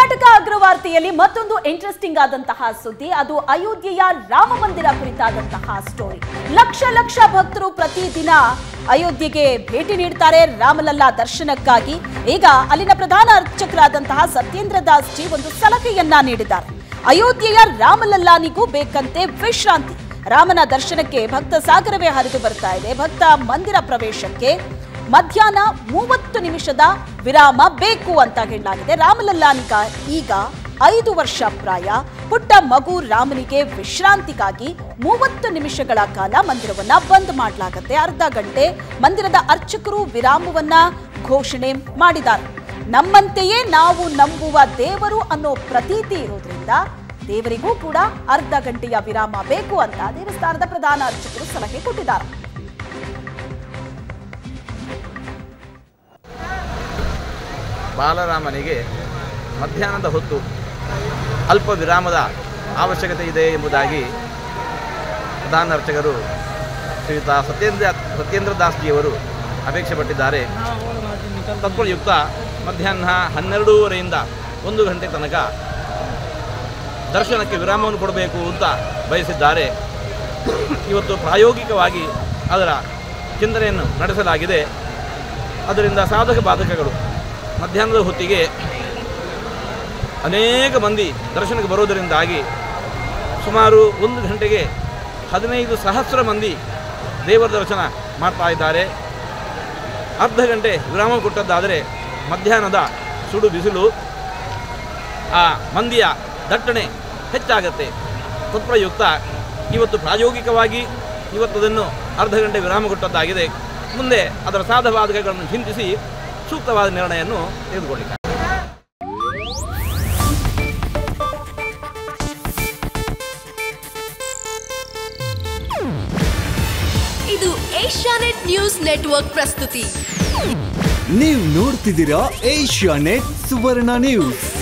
ಕರ್ನಾಟಕ ಅಗ್ರವಾರ್ತೆಯಲ್ಲಿ ಮತ್ತೊಂದು ಇಂಟ್ರೆಸ್ಟಿಂಗ್ ಆದಂತಹ ಸುದ್ದಿ ಅದು ಅಯೋಧ್ಯೆಯ ರಾಮ ಮಂದಿರ ಕುರಿತಾದಂತಹ ಸ್ಟೋರಿ ಲಕ್ಷ ಲಕ್ಷ ಭಕ್ತರು ಪ್ರತಿದಿನ ಅಯೋಧ್ಯೆಗೆ ಭೇಟಿ ನೀಡ್ತಾರೆ ರಾಮಲಲ್ಲಾ ದರ್ಶನಕ್ಕಾಗಿ ಈಗ ಅಲ್ಲಿನ ಪ್ರಧಾನ ಅರ್ಚಕರಾದಂತಹ ಸತ್ಯೇಂದ್ರ ದಾಸ್ ಜಿ ಒಂದು ಸಲಹೆಯನ್ನ ನೀಡಿದ್ದಾರೆ ಅಯೋಧ್ಯೆಯ ರಾಮಲಲ್ಲಾನಿಗೂ ಬೇಕಂತೆ ವಿಶ್ರಾಂತಿ ರಾಮನ ದರ್ಶನಕ್ಕೆ ಭಕ್ತ ಸಾಗರವೇ ಹರಿದು ಬರ್ತಾ ಇದೆ ಭಕ್ತ ಮಂದಿರ ಪ್ರವೇಶಕ್ಕೆ ಮಧ್ಯಾಹ್ನ ಮೂವತ್ತು ನಿಮಿಷದ ವಿರಾಮ ಬೇಕು ಅಂತ ಹೇಳಲಾಗಿದೆ ರಾಮಲಲ್ಲಾನಿಗ ಈಗ ಐದು ವರ್ಷ ಪ್ರಾಯ ಪುಟ್ಟ ಮಗು ರಾಮನಿಗೆ ವಿಶ್ರಾಂತಿಗಾಗಿ ಮೂವತ್ತು ನಿಮಿಷಗಳ ಕಾಲ ಮಂದಿರವನ್ನ ಬಂದ್ ಮಾಡಲಾಗುತ್ತೆ ಅರ್ಧ ಗಂಟೆ ಮಂದಿರದ ಅರ್ಚಕರು ವಿರಾಮವನ್ನ ಘೋಷಣೆ ಮಾಡಿದ್ದಾರೆ ನಮ್ಮಂತೆಯೇ ನಾವು ನಂಬುವ ದೇವರು ಅನ್ನೋ ಪ್ರತೀತಿ ಇರೋದ್ರಿಂದ ದೇವರಿಗೂ ಕೂಡ ಅರ್ಧ ಗಂಟೆಯ ವಿರಾಮ ಬೇಕು ಅಂತ ದೇವಸ್ಥಾನದ ಪ್ರಧಾನ ಅರ್ಚಕರು ಸಲಹೆ ಕೊಟ್ಟಿದ್ದಾರೆ ಬಾಲರಾಮನಿಗೆ ಮಧ್ಯಾಹ್ನದ ಹೊತ್ತು ಅಲ್ಪ ವಿರಾಮದ ಅವಶ್ಯಕತೆ ಇದೆ ಎಂಬುದಾಗಿ ಪ್ರಧಾನ ಅರ್ಚಕರು ಶ್ರೀಯುತ ಸತ್ಯೇಂದ್ರ ಸತ್ಯೇಂದ್ರ ದಾಸ್ಜಿಯವರು ಅಪೇಕ್ಷೆ ಪಟ್ಟಿದ್ದಾರೆ ತತ್ಫಲಯುಕ್ತ ಮಧ್ಯಾಹ್ನ ಹನ್ನೆರಡೂವರೆಯಿಂದ ಒಂದು ಗಂಟೆ ತನಕ ದರ್ಶನಕ್ಕೆ ವಿರಾಮವನ್ನು ಕೊಡಬೇಕು ಅಂತ ಬಯಸಿದ್ದಾರೆ ಇವತ್ತು ಪ್ರಾಯೋಗಿಕವಾಗಿ ಅದರ ಚಿಂತನೆಯನ್ನು ನಡೆಸಲಾಗಿದೆ ಅದರಿಂದ ಸಾಧಕ ಬಾಧಕಗಳು ಮಧ್ಯಾಹ್ನದ ಹೊತ್ತಿಗೆ ಅನೇಕ ಮಂದಿ ದರ್ಶನಕ್ಕೆ ಬರೋದರಿಂದಾಗಿ ಸುಮಾರು ಒಂದು ಗಂಟೆಗೆ ಹದಿನೈದು ಸಹಸ್ರ ಮಂದಿ ದೇವರ ದರ್ಶನ ಮಾಡ್ತಾ ಇದ್ದಾರೆ ಅರ್ಧ ಗಂಟೆ ವಿರಾಮ ಕೊಟ್ಟದ್ದಾದರೆ ಮಧ್ಯಾಹ್ನದ ಸುಡು ಬಿಸಿಲು ಆ ಮಂದಿಯ ದಟ್ಟಣೆ ಹೆಚ್ಚಾಗತ್ತೆ ತತ್ಪ್ರಯುಕ್ತ ಇವತ್ತು ಪ್ರಾಯೋಗಿಕವಾಗಿ ಇವತ್ತದನ್ನು ಅರ್ಧ ಗಂಟೆ ವಿರಾಮ ಕೊಟ್ಟದ್ದಾಗಿದೆ ಮುಂದೆ ಅದರ ಸಾಧಬಾಧಕಗಳನ್ನು ಚಿಂತಿಸಿ ಸೂಕ್ತವಾದ ನಿರ್ಣಯವನ್ನು ತೆಗೆದುಕೊಳ್ಳಿದ್ದಾರೆ ಇದು ಏಷ್ಯಾನೆಟ್ ನ್ಯೂಸ್ ನೆಟ್ವರ್ಕ್ ಪ್ರಸ್ತುತಿ ನೀವು ನೋಡ್ತಿದ್ದೀರಾ ಏಷ್ಯಾ ನೆಟ್ ಸುವರ್ಣ ನ್ಯೂಸ್